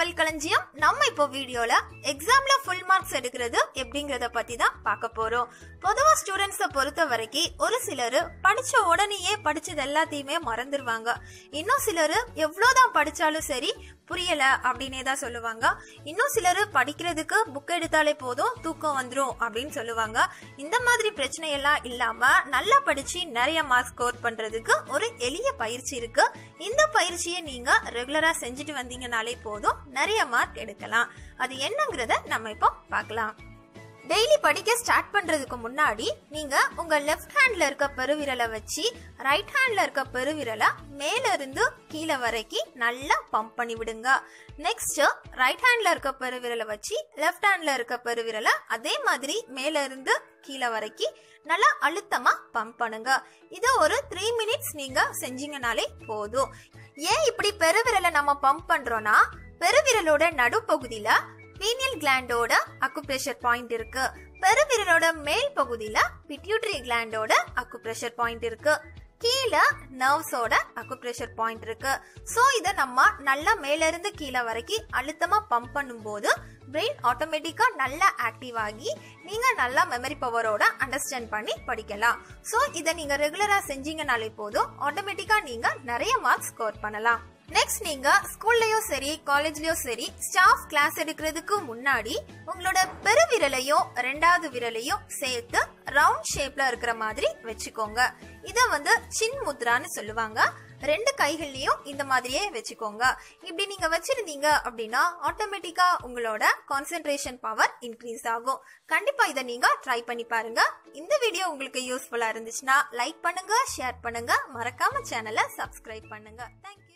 தகவல் களஞ்சியம் நம்ம இப்போ வீடியோல எக்ஸாம்ல ஃபுல் மார்க்ஸ் எடுக்கிறது எப்படிங்கறத பத்தி தான் பார்க்க போறோம் பொதுவா ஸ்டூடெண்ட்ஸ பொறுத்த வரைக்கும் ஒரு சிலர் படிச்ச உடனேயே படிச்சது எல்லாத்தையுமே மறந்துடுவாங்க இன்னும் சிலர் எவ்வளவுதான் படிச்சாலும் சரி புரியல அப்படின்னே தான் சொல்லுவாங்க இன்னும் சிலர் படிக்கிறதுக்கு புக் எடுத்தாலே போதும் தூக்கம் வந்துரும் அப்படின்னு சொல்லுவாங்க இந்த மாதிரி பிரச்சனை எல்லாம் இல்லாம நல்லா படிச்சு நிறைய மார்க் ஸ்கோர் பண்றதுக்கு ஒரு எளிய பயிற்சி இருக்கு இந்த பயிற்சியை நீங்க ரெகுலரா செஞ்சுட்டு வந்தீங்கனாலே போதும் நிறைய மார்க் எடுக்கலாம் அது என்னங்கிறத நம்ம இப்போ பார்க்கலாம் டெய்லி படிக்க ஸ்டார்ட் பண்றதுக்கு முன்னாடி நீங்க உங்க லெஃப்ட் ஹேண்ட்ல இருக்க பெருவிரலை வச்சு ரைட் ஹேண்ட்ல இருக்க பெருவிரலை மேல இருந்து கீழே வரைக்கும் நல்லா பம்ப் பண்ணி விடுங்க நெக்ஸ்ட் ரைட் ஹேண்ட்ல இருக்க பெருவிரலை வச்சு லெஃப்ட் ஹேண்ட்ல இருக்க பெருவிரலை அதே மாதிரி மேல இருந்து கீழே வரைக்கும் நல்லா அழுத்தமா பம்ப் பண்ணுங்க இதை ஒரு த்ரீ மினிட்ஸ் நீங்க செஞ்சீங்கனாலே போதும் ஏன் இப்படி பெருவிரலை நம்ம பம்ப் பண்றோம்னா பெருவிரலோட நடுப்பகுதியில பீனியல் கிளாண்டோட அக்குப்ரெஷர் பாயிண்ட் இருக்கு பெருவிரலோட மேல் பகுதியில பிட்யூட்டரி கிளாண்டோட அக்குப்ரெஷர் பாயிண்ட் இருக்கு கீழே நர்வ்ஸோட அக்குப்ரெஷர் பாயிண்ட் இருக்கு ஸோ இதை நம்ம நல்லா மேல இருந்து கீழே வரைக்கும் அழுத்தமா பம்ப் பண்ணும்போது பிரெயின் ஆட்டோமேட்டிக்கா நல்லா ஆக்டிவ் ஆகி நீங்க நல்லா மெமரி பவரோட அண்டர்ஸ்டாண்ட் பண்ணி படிக்கலாம் ஸோ இதை நீங்க ரெகுலரா செஞ்சீங்கனாலே போதும் ஆட்டோமேட்டிக்கா நீங்க நிறைய மார்க்ஸ் ஸ்கோர் பண்ணலாம் நெக்ஸ்ட் நீங்க ஸ்கூல்லயும் சரி காலேஜ்லயும் சரி ஸ்டாஃப் கிளாஸ் எடுக்கிறதுக்கு முன்னாடி உங்களோட பெருவிரலையும் ரெண்டாவது விரலையும் சேர்த்து ரவுண்ட் ஷேப்ல இருக்கிற மாதிரி வச்சுக்கோங்க இத வந்து சின் முத்ரான்னு சொல்லுவாங்க ரெண்டு கைகள்லயும் இந்த மாதிரியே வச்சுக்கோங்க இப்படி நீங்க வச்சிருந்தீங்க அப்படின்னா ஆட்டோமேட்டிக்கா உங்களோட கான்சென்ட்ரேஷன் பவர் இன்க்ரீஸ் ஆகும் கண்டிப்பா இதை நீங்க ட்ரை பண்ணி பாருங்க இந்த வீடியோ உங்களுக்கு யூஸ்ஃபுல்லா இருந்துச்சுன்னா லைக் பண்ணுங்க ஷேர் பண்ணுங்க மறக்காம சேனலை சப்ஸ்கிரைப் பண்ணுங்க தேங்க்யூ